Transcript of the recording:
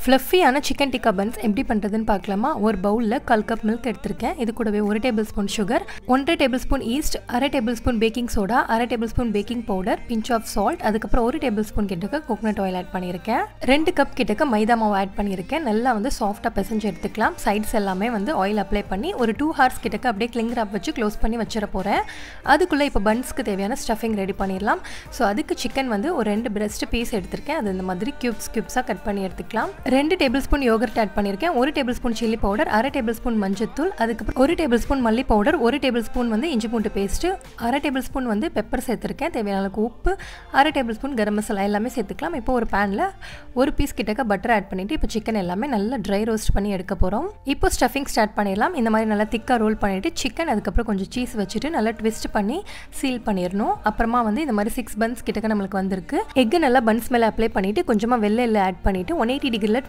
ஃப்ளஃபியான chicken tikka buns எப்படி பண்ணுறதுன்னு பார்க்கலாமா ஒரு பவுலில் கால் கப் மில்க் எடுத்திருக்கேன் இது கூடவே ஒரு டேபிள் ஸ்பூன் சுகர் ஒன்றரை டேபிள் ஸ்பூன் ஈஸ்ட் அரை டேபிள் ஸ்பூன் பேக்கிங் சோடா அரை table spoon baking powder pinch of salt அதுக்கப்புறம் ஒரு டேபிள் ஸ்பூன் கிட்டக்க கோகனட் ஆயில் ஆட் பண்ணியிருக்கேன் ரெண்டு கப் கிட்டக்க மைதா மாவு ஆட் பண்ணியிருக்கேன் நல்லா வந்து சாஃப்டாக பிசைஞ்சு எடுத்துக்கலாம் சைட்ஸ் எல்லாமே வந்து ஆயில் அப்ளை பண்ணி ஒரு டூ ஹார்ஸ் கிட்டக்க அப்படியே கிளிங் ராப் வச்சு க்ளோஸ் பண்ணி வச்சிட போகிறேன் அதுக்குள்ளே இப்போ பன்ஸ்க்கு தேவையான ஸ்டஃபிங் ரெடி பண்ணிடலாம் ஸோ அதுக்கு சிக்கன் வந்து ஒரு ரெண்டு பிரெஸ்ட் பீஸ் எடுத்திருக்கேன் அது இந்த மாதிரி க்யூப்ஸ் க்யூப்ஸாக கட் பண்ணி எடுத்துக்கலாம் ரெண்டு டேபிள் ஸ்பூன் யோகர்ட் ஆட் பண்ணியிருக்கேன் ஒரு டேபிள் ஸ்பூன் சில்லி பவுடர் அரை டேபிள் ஸ்பூன் மஞ்சத்தூள் அதுக்கப்புறம் ஒரு டேபிள் ஸ்பூன் மல்லி பவுடர் ஒரு டேபிள் ஸ்பூன் வந்து இஞ்சி பூண்டு பேஸ்ட்டு அரை டேபிள் ஸ்பூன் வந்து பெப்பர் சேர்த்துருக்கேன் தேவையான அளவுக்கு உப்பு அரை டேபிள் ஸ்பூன் கரம் மசாலா எல்லாமே சேர்த்துக்கலாம் இப்போ ஒரு பேனில் ஒரு பீஸ் கிட்டக்க பட்டர் ஆட் பண்ணிவிட்டு இப்போ சிக்கன் எல்லாமே நல்லா ட்ரை ரோஸ்ட் பண்ணி எடுக்க போகிறோம் இப்போ ஸ்டஃபிங் ஸ்டார்ட் பண்ணிடலாம் இந்த மாதிரி நல்லா திக்காக ரோல் பண்ணிவிட்டு சிக்கன் அதுக்கப்புறம் கொஞ்சம் சீஸ் வச்சுட்டு நல்லா ட்விஸ்ட் பண்ணி சீல் பண்ணிடணும் அப்புறமா வந்து இந்த மாதிரி சிக்ஸ் பன்ஸ் கிட்டக்க நம்மளுக்கு வந்திருக்கு எக்கு நல்லா பன்ஸ் மேலே அப்ளை பண்ணிவிட்டு கொஞ்சமாக வெள்ளை எல்லாம் ஆட் பண்ணிவிட்டு ஒன் எயிட்டி டிகிரியில்